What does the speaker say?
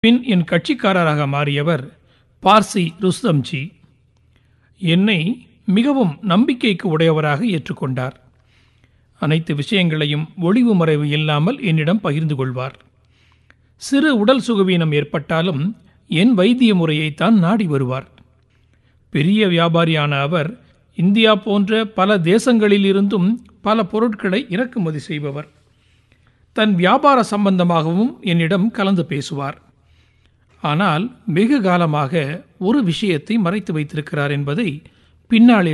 பின் என் கட்சிக்காரராக மாறியவர் பார்சி ருஸ்தம்ஜி என்னை மிகவும் நம்பிக்கைக்கு உடையவராக ஏற்றுக்கொண்டார் அனைத்து விஷயங்களையும் ஒளிவு மறைவு இல்லாமல் என்னிடம் பகிர்ந்து கொள்வார் சிறு உடல் சுகவீனம் ஏற்பட்டாலும் என் வைத்திய முறையைத்தான் நாடி வருவார் பெரிய வியாபாரியான அவர் இந்தியா போன்ற பல தேசங்களிலிருந்தும் பல பொருட்களை இறக்குமதி செய்பவர் தன் வியாபார சம்பந்தமாகவும் என்னிடம் கலந்து பேசுவார் ஆனால் வெகு காலமாக ஒரு விஷயத்தை மறைத்து வைத்திருக்கிறார் என்பதை பின்னாளில்